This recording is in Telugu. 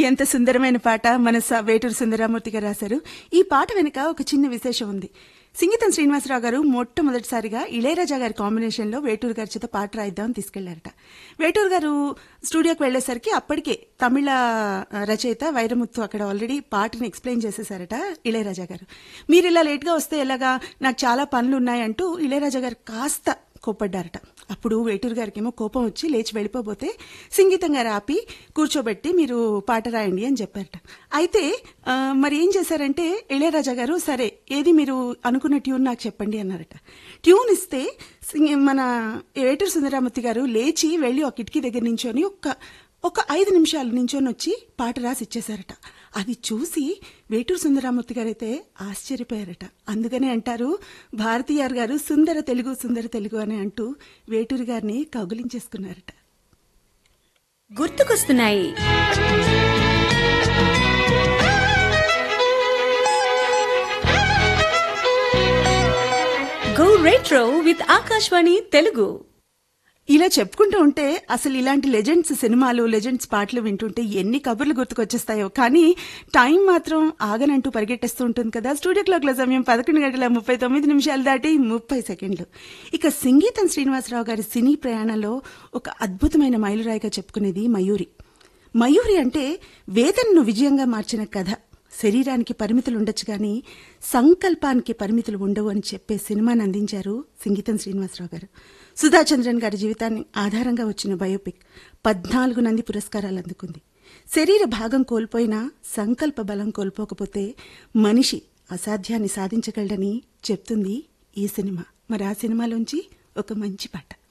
ఎంత సుందరమైన పాట మన స- వేటూరు సుందరామూర్తి గారు రాశారు ఈ పాట వెనుక ఒక చిన్న విశేషం ఉంది సింగీతం శ్రీనివాసరావు గారు మొట్టమొదటిసారిగా ఇళయరాజా గారి కాంబినేషన్ లో వేటూరు గారి చేత పాట రాయిద్దామని తీసుకెళ్లారట వేటూరు గారు స్టూడియోకి వెళ్లేసరికి అప్పటికే తమిళ ఆ, రచయిత వైరముత్తు అక్కడ ఆల్రెడీ పాటని ఎక్స్ప్లెయిన్ చేసేసారట ఇళయరాజా గారు మీరు ఇలా లేట్ గా వస్తే ఎలాగా నాకు చాలా పనులు ఉన్నాయంటూ ఇళయరాజా గారు కాస్త కోప్పడ్డారట అప్పుడు వేటూరు గారికి ఏమో కోపం వచ్చి లేచి వెళ్ళిపోబోతే సంగీతం గారు ఆపి కూర్చోబెట్టి మీరు పాట రాయండి అని చెప్పారట అయితే ఆ, మరి ఏం చేశారంటే ఇళయరాజా గారు సరే ఏది మీరు అనుకున్న ట్యూన్ నాకు చెప్పండి అన్నారట ట్యూన్ ఇస్తే సింగ- మన వేటూరు సుందరామూర్తి గారు లేచి వెళ్ళి ఒక కిటికీ దగ్గర నించొని ఒక ఒక ఐదు నిమిషాలు నించొని వచ్చి పాట రాసి ఇచ్చేశారట అది చూసి వేటూరు సుందరామూర్తి గారైతే ఆశ్చర్యపోయారట అందుకనే అంటారు భారతీయార్ గారు సుందర తెలుగు సుందర తెలుగు అని అంటూ వేటూరు గారిని కౌగులించేసుకున్నారట గుర్తుకొస్తున్నాయి go retro with Akashvani Telugu ఇలా చెప్పుకుంటూ ఉంటే అసలు ఇలాంటి లెజెండ్స్ సినిమాలు లెజెండ్స్ పాటలు వింటుంటే ఎన్ని కబుర్లు గుర్తుకొచ్చేస్తాయో కానీ టైం మాత్రం ఆగనంటూ పరిగెట్టేస్తూ ఉంటుంది కదా స్టూడియో క్లాక్ లో సమయం పదకొండు గంటల ముప్పై తొమ్మిది నిమిషాలు దాటి ముప్పై సెకండ్లు ఇక సంగీతం శ్రీనివాసరావు గారి సినీ ప్రయాణంలో ఒక అద్భుతమైన మైలురాయిగా చెప్పుకునేది మయూరి మయూరి అంటే వేదనను విజయంగా మార్చిన కథ శరీరానికి పరిమితులు ఉండొచ్చు కానీ సంకల్పానికి పరిమితులు ఉండవు అని చెప్పే సినిమాని అందించారు సంగీతం శ్రీనివాసరావు గారు సుధాచంద్రన్ గారి జీవితాన్ని ఆధారంగా వచ్చిన బయోపిక్ పద్నాలుగు నంది పురస్కారాలు అందుకుంది శరీర భాగం కోల్పోయినా సంకల్ప బలం కోల్పోకపోతే మనిషి అసాధ్యాన్ని సాధించగలడని చెప్తుంది ఈ సినిమా మరి ఆ సినిమాలోంచి ఒక మంచి పాట